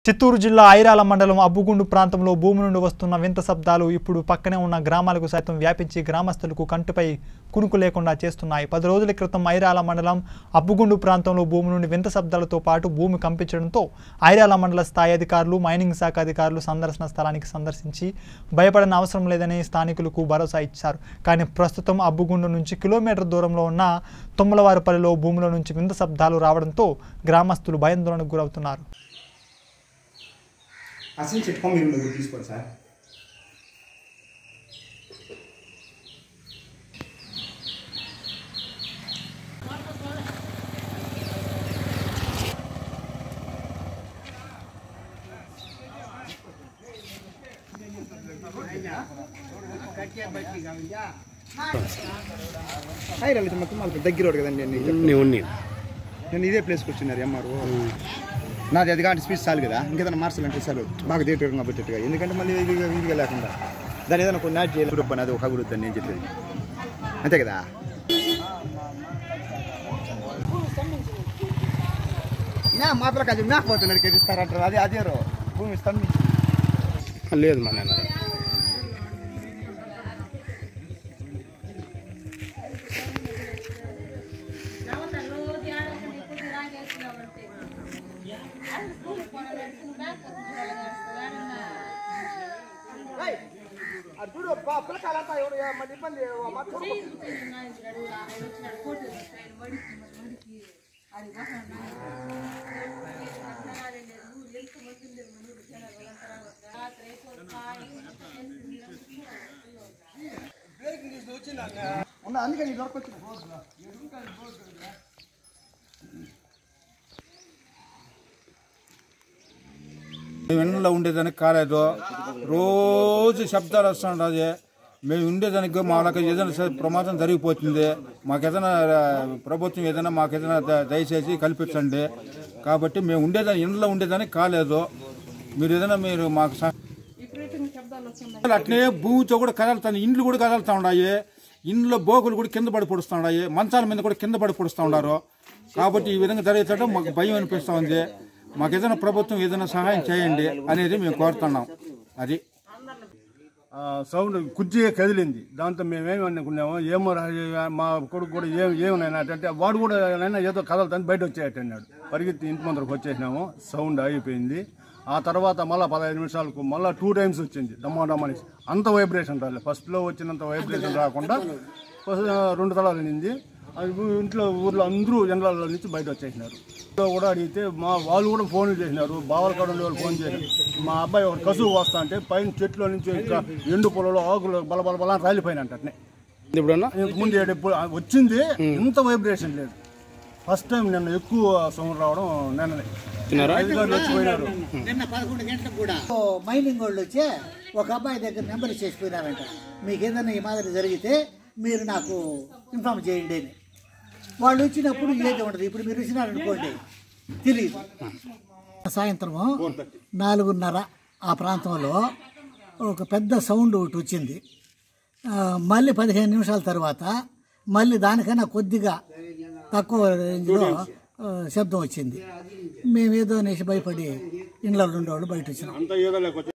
చిత్తూరు జిల్లా ఐరాల మండలం అబ్బుగుండు ప్రాంతంలో భూమి నుండి వస్తున్న వింత శబ్దాలు ఇప్పుడు పక్కనే ఉన్న గ్రామాలకు సైతం వ్యాపించి గ్రామస్తులకు కంటిపై కునుకు లేకుండా చేస్తున్నాయి పది రోజుల క్రితం ఐరాల మండలం అబ్బుగుండు ప్రాంతంలో భూమి నుండి వింత శబ్దాలతో పాటు భూమి కంపించడంతో ఐరాల మండల స్థాయి అధికారులు మైనింగ్ శాఖ అధికారులు సందర్శన స్థలానికి సందర్శించి భయపడని అవసరం లేదని స్థానికులకు భరోసా ఇచ్చారు కానీ ప్రస్తుతం అబ్బుగుండు నుంచి కిలోమీటర్ దూరంలో ఉన్న తుమ్మలవారిపల్లిలో భూముల నుంచి వింత శబ్దాలు రావడంతో గ్రామస్తులు భయాందోళనకు గురవుతున్నారు అసలు చెప్పుకో మీరు మీరు తీసుకోండి సార్ హాయ్ రవిత మొత్తం మాకు దగ్గర రోడ్ కదండి నేను ఇది- ఉన్ని ఉన్ని నేను ఇదే ప్లేస్కి వచ్చినారు ఎంఆర్ నాది అది కానీ స్పీచ్ చాలు కదా ఇంకేదైనా మార్చాలంటే చాలు బాగా దీర్ఘంగా పెట్టేట్టుగా ఎందుకంటే మళ్ళీ ఇది ఇదిగా లేకుండా దాని ఏదైనా కొన్ని నాటి చేయాలి గ్రూప్ అది ఒక అభివృద్ధి అని నేను చెప్పేది అంతే కదా నా మాత్రం కాదు మేకపోతున్నాడు కెదిస్తారంటారు అది అదే రో భూమి స్తంభించి లేదు మా నాన్న ఉన్నా అందుకని ఇది వరకు వచ్చిన మేము ఎండలో ఉండేదానికి కాలేదు రోజు శబ్దాలు వస్తుండదు మేము ఉండేదానికి మాకు ఏదైనా స- ప్రమాదం జరిగిపోతుంది మాకు ఏదైనా ఆ, ప్రభుత్వం ఏదైనా మాకు ఏదైనా ద- దయచేసి కల్పించండి కాబట్టి మేము ఉండేదాన్ని ఎండలో ఉండేదానికి కాలేదు మీరు ఏదైనా మీరు మాకు సహ- అట్నే భూమితో కూడా కదలుతాను ఇండ్లు కూడా కదలుతా ఉన్నాయి ఇంట్లో బోకులు కూడా కింద పడి పొడుస్తూ ఉన్నాయి మంచాల మీద కూడా కింద పడి పొడుస్తూ ఉన్నారు కాబట్టి ఈ విధంగా జరుగుతుంటే మాకు భయం అనిపిస్తూ ఉంది మాకు ఏదైనా ప్రభుత్వం ఏదైనా సహాయం చేయండి అనేది మేము కోరుతున్నాం అది ఆ సౌండ్ కుర్చీ కదిలింది దాంతో మేమేమి అనుకున్నాము ఏమో రా- మా కొడుకు కూడా ఏం ఏమనైనా అంటే వాడు కూడా నైనా ఏదో కదలుతాను బయట వచ్చేయట అన్నాడు పరిగెత్తి ఇంటి ముందరకు వచ్చేసినాము సౌండ్ అయిపోయింది ఆ తర్వాత మళ్ళీ పదహైదు నిమిషాలకు మళ్ళీ టూ టైమ్స్ వచ్చింది డమ్మా డమ్మని అంత వైబ్రేషన్ రాలేదు ఫస్ట్లో వచ్చినంత వైబ్రేషన్ రాకుండా ఫస్ట్ రెండు తలాలు నింది అది ఇంట్లో ఊర్లో అందరూ జనరాల నుంచి బయట వచ్చేసినారు ఇంట్లో కూడా అడిగితే మా వాళ్ళు కూడా ఫోన్లు చేసినారు బావల కాడ ఉండే వాళ్ళు ఫోన్ చేశారు మా అబ్బాయి ఒక కసువు వస్తా అంటే పైన చెట్లో నుంచి ఇంకా ఎండు పొలంలో ఆకులు బల బల బల రాలిపోయినంట అట్నే ఇప్పుడన్నా ఇంతకు ముందు ఏడు ఎప్పుడు వచ్చింది ఇంత వైబ్రేషన్ లేదు ఫస్ట్ టైం నిన్న ఎక్కువ సౌండ్ రావడం నిన్ననే తిన్నారా అధికారులు వచ్చిపోయినారు నిన్న పదకొండు గంటలకు కూడా మైనింగ్ వాళ్ళు వచ్చి ఒక అబ్బాయి దగ్గర నెంబర్ చేసిపోయినారంట మీకు ఏదైనా ఈ మాదిరి జరిగితే మీరు నాకు ఇన్ఫామ్ చేయండి అని వాళ్ళు వచ్చినప్పుడు ఏది ఉండదు ఇప్పుడు మీరు వచ్చినారనుకోండి తెలియదు సాయంత్రము నాలుగున్నర ఆ ప్రాంతంలో ఒక పెద్ద సౌండ్ ఒకటి వచ్చింది ఆ, మళ్ళీ పదిహేను నిమిషాల తర్వాత మళ్ళీ దానికన్నా కొద్దిగా తక్కువ రేంజ్లో ఆ, శబ్దం వచ్చింది మేమేదో అనేసి భయపడి ఇండ్లలో ఉండేవాళ్ళు బయట వచ్చినాం